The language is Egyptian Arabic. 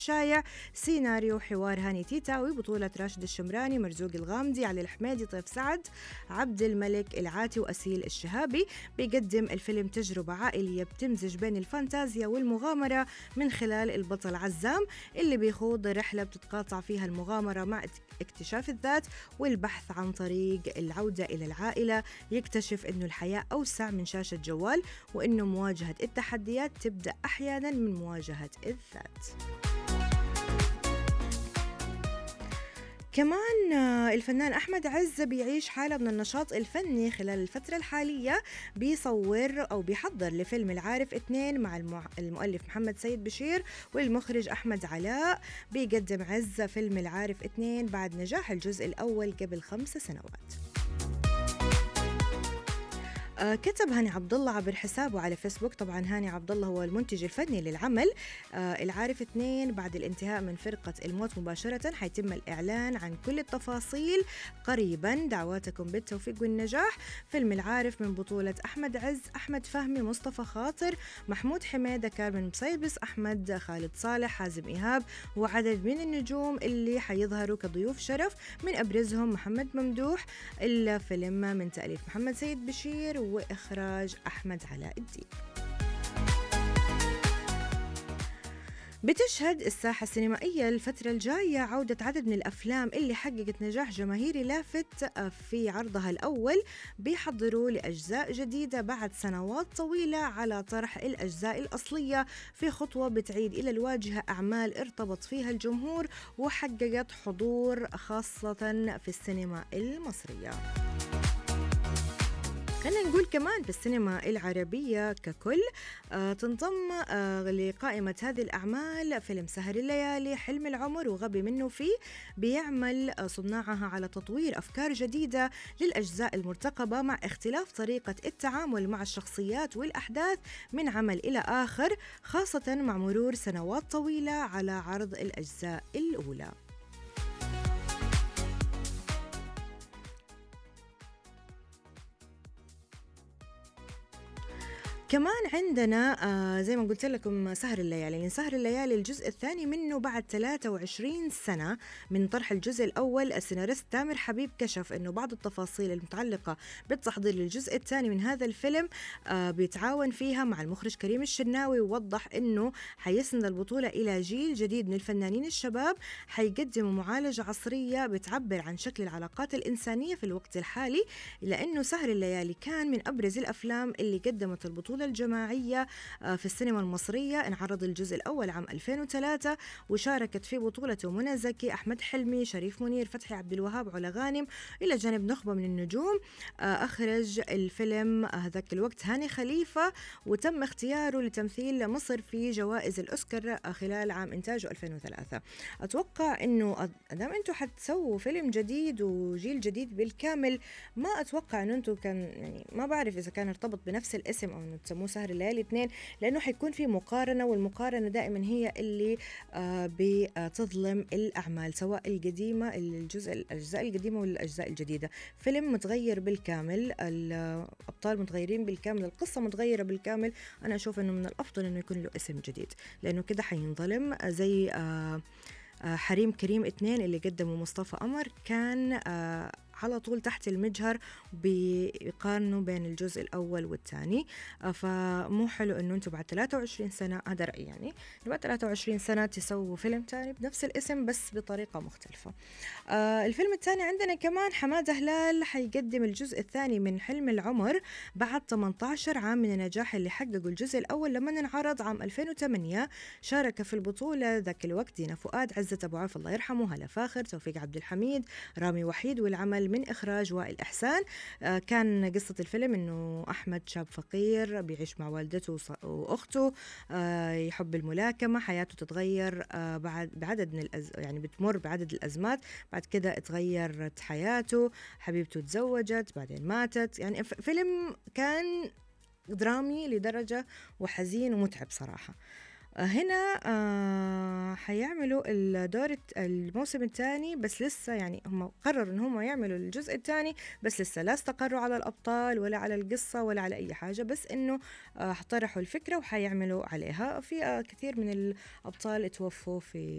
شايع سيناريو حوار هاني تيتاوي بطولة راشد الشمراني مرزوق الغامدي علي الحميدي طيف سعد عبد الملك العاتي وأسيل الشهابي بيقدم الفيلم تجربة عائلية بتمزج بين الفانتازيا والمغامرة من خلال البطل عزام اللي بيخوض رحلة بتتقاطع فيها المغامرة مع اكتشاف الذات والبحث عن طريق العودة إلى العائلة يكتشف أنه الحياة أوسع من شاشة جوال وأنه مواجهة التحديات تبدأ أحيانا من مواجهة الذات كمان آه، الفنان أحمد عز بيعيش حالة من النشاط الفني خلال الفترة الحالية بيصور أو بيحضر لفيلم العارف اثنين مع المؤلف محمد سيد بشير والمخرج أحمد علاء بيقدم عز فيلم العارف اثنين بعد نجاح الجزء الأول قبل خمس سنوات آه، كتب هاني عبد الله عبر حسابه على فيسبوك طبعا هاني عبد الله هو المنتج الفني للعمل آه، العارف اثنين بعد الانتهاء من فرقة الموت مباشرة حيتم الإعلان عن كل التفاصيل قريبا دعواتكم بالتوفيق والنجاح فيلم العارف من بطولة أحمد عز أحمد فهمي مصطفى خاطر محمود حميدة كارمن مصيبس أحمد خالد صالح حازم إيهاب وعدد من النجوم اللي حيظهروا كضيوف شرف من أبرزهم محمد ممدوح الفيلم من تأليف محمد سيد بشير وإخراج أحمد علاء الدين بتشهد الساحة السينمائية الفترة الجاية عودة عدد من الأفلام اللي حققت نجاح جماهيري لافت في عرضها الأول بيحضروا لأجزاء جديدة بعد سنوات طويلة على طرح الأجزاء الأصلية في خطوة بتعيد إلى الواجهة أعمال ارتبط فيها الجمهور وحققت حضور خاصة في السينما المصرية خلينا نقول كمان في السينما العربية ككل آه تنضم آه لقائمة هذه الأعمال فيلم سهر الليالي حلم العمر وغبي منه فيه بيعمل آه صناعها على تطوير أفكار جديدة للأجزاء المرتقبة مع اختلاف طريقة التعامل مع الشخصيات والأحداث من عمل إلى آخر خاصة مع مرور سنوات طويلة على عرض الأجزاء الأولى كمان عندنا آه زي ما قلت لكم سهر الليالي يعني سهر الليالي الجزء الثاني منه بعد 23 سنة من طرح الجزء الأول السيناريست تامر حبيب كشف أنه بعض التفاصيل المتعلقة بالتحضير للجزء الثاني من هذا الفيلم آه بيتعاون فيها مع المخرج كريم الشناوي ووضح أنه حيسند البطولة إلى جيل جديد من الفنانين الشباب حيقدموا معالجة عصرية بتعبر عن شكل العلاقات الإنسانية في الوقت الحالي لأنه سهر الليالي كان من أبرز الأفلام اللي قدمت البطولة البطولة الجماعية آه، في السينما المصرية انعرض الجزء الأول عام 2003 وشاركت في بطولته منى زكي أحمد حلمي شريف منير فتحي عبد الوهاب علا غانم إلى جانب نخبة من النجوم آه، أخرج الفيلم هذاك الوقت هاني خليفة وتم اختياره لتمثيل مصر في جوائز الأوسكار خلال عام إنتاجه 2003 أتوقع أنه دام أنتم حتسووا فيلم جديد وجيل جديد بالكامل ما أتوقع أنه أنتم كان يعني ما بعرف إذا كان ارتبط بنفس الاسم أو أنه بيسموه سهر الليالي اثنين لانه حيكون في مقارنه والمقارنه دائما هي اللي آه بتظلم الاعمال سواء القديمه الجزء الاجزاء القديمه ولا الاجزاء الجديده فيلم متغير بالكامل الابطال متغيرين بالكامل القصه متغيره بالكامل انا اشوف انه من الافضل انه يكون له اسم جديد لانه كده حينظلم زي آه آه حريم كريم اثنين اللي قدمه مصطفى قمر كان آه على طول تحت المجهر بيقارنوا بين الجزء الأول والثاني آه، فمو حلو إنه أنتم بعد 23 سنة هذا رأيي يعني بعد 23 سنة تسووا فيلم ثاني بنفس الاسم بس بطريقة مختلفة آه الفيلم الثاني عندنا كمان حمادة هلال حيقدم الجزء الثاني من حلم العمر بعد 18 عام من النجاح اللي حققه الجزء الأول لما انعرض عام 2008 شارك في البطولة ذاك الوقت دينا فؤاد عزة أبو عوف الله يرحمه هلا فاخر توفيق عبد الحميد رامي وحيد والعمل من إخراج وائل إحسان آه، كان قصة الفيلم إنه أحمد شاب فقير بيعيش مع والدته وأخته آه، يحب الملاكمة حياته تتغير آه، بعد بعدد من الأز... يعني بتمر بعدد الأزمات بعد كده اتغيرت حياته حبيبته تزوجت بعدين ماتت يعني فيلم كان درامي لدرجة وحزين ومتعب صراحة هنا آه حيعملوا الدور الموسم الثاني بس لسه يعني هم قرروا ان هم يعملوا الجزء الثاني بس لسه لا استقروا على الابطال ولا على القصه ولا على اي حاجه بس انه آه طرحوا الفكره وحيعملوا عليها في آه كثير من الابطال توفوا في